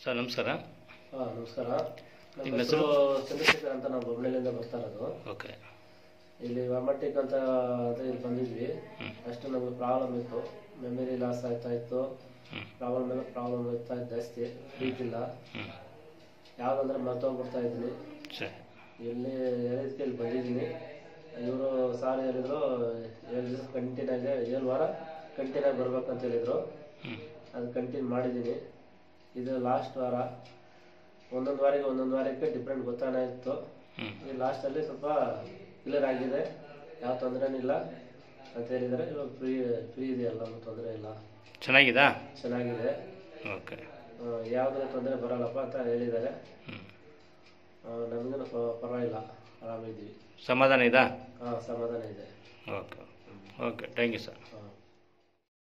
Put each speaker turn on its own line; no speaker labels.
sir ನಮಸ್ಕಾರ
ಹಾಂ ನಮಸ್ಕಾರ ನಮ್ಮ
ನಿಮ್ಮ
ಹೆಸರು ಚಂದ್ರಶೇಖರ್ ಅಂತ ನಾವು ಬೊಮ್ಮಳಿಯಿಂದ ಬರ್ತಾ ಇರೋದು
ಓಕೆ
ಇಲ್ಲಿ ವಾಮಟಿಕ್ ಅಂತ ಅದು ಇಲ್ಲಿ ಬಂದಿದ್ವಿ ಅಷ್ಟು ನಮಗೆ ಪ್ರಾಬ್ಲಮ್ ಇತ್ತು ಮೆಮರಿ ಲಾಸ್ ಆಗ್ತಾ ಇತ್ತು
ಹ್ಞೂ
ಪ್ರಾಬ್ಲಮ್ ಮೇಲೆ ಪ್ರಾಬ್ಲಮ್ ಇರ್ತಾ ಇತ್ತು ಜಾಸ್ತಿ ಪ್ರೀತಿಲ್ಲ
ಹ್ಞೂ
ಯಾವುದಂದ್ರೆ ಮರ್ತೋಗ್ಬಿಡ್ತಾ ಇದ್ದೀನಿ
ಸರಿ
ಇಲ್ಲಿ ಹೇಳಿದ್ಕೆ ಇಲ್ಲಿ ಬಂದಿದ್ದೀನಿ ಇವರು ಸಾರ್ ಹೇಳಿದ್ರು ಏಳು ದಿವಸ ಕಂಟಿನ್ಯೂ ಆಗಿ ಏಳು ವಾರ ಕಂಟಿನ್ಯೂ ಆಗಿ ಬರ್ಬೇಕಂತ ಹೇಳಿದರು
ಹ್ಞೂ
ಅದು ಕಂಟಿನ್ಯೂ ಮಾಡಿದ್ದೀನಿ ಇದು ಲಾಸ್ಟ್ ವಾರ ಒಂದೊಂದು ವಾರಿಗೆ ಒಂದೊಂದು ವಾರಕ್ಕೆ ಡಿಫ್ರೆಂಟ್ ಗೊತ್ತಾನೆ ಇತ್ತು
ಹ್ಞೂ
ಈ ಲಾಸ್ಟಲ್ಲಿ ಸ್ವಲ್ಪ ಕ್ಲಿಯರ್ ಆಗಿದೆ ಯಾವ ತೊಂದರೆನೂ ಇಲ್ಲ ಅಂತ ಹೇಳಿದ್ದಾರೆ ಇವಾಗ ಫ್ರೀ ಫ್ರೀ ಇದೆಯಲ್ಲ ಏನು ತೊಂದರೆ ಇಲ್ಲ
ಚೆನ್ನಾಗಿದಾ
ಚೆನ್ನಾಗಿದೆ
ಓಕೆ
ಯಾವುದೇ ತೊಂದರೆ ಬರಲ್ಲಪ್ಪ ಅಂತ ಹೇಳಿದ್ದಾರೆ
ಹ್ಞೂ
ನಮಗೇನು ಪರವಾಗಿಲ್ಲ ಆರಾಮಿದ್ದೀವಿ
ಸಮಾಧಾನ ಇದಾ
ಹಾಂ ಸಮಾಧಾನ ಇದೆ
okay okay thank you sir
ಹಾಂ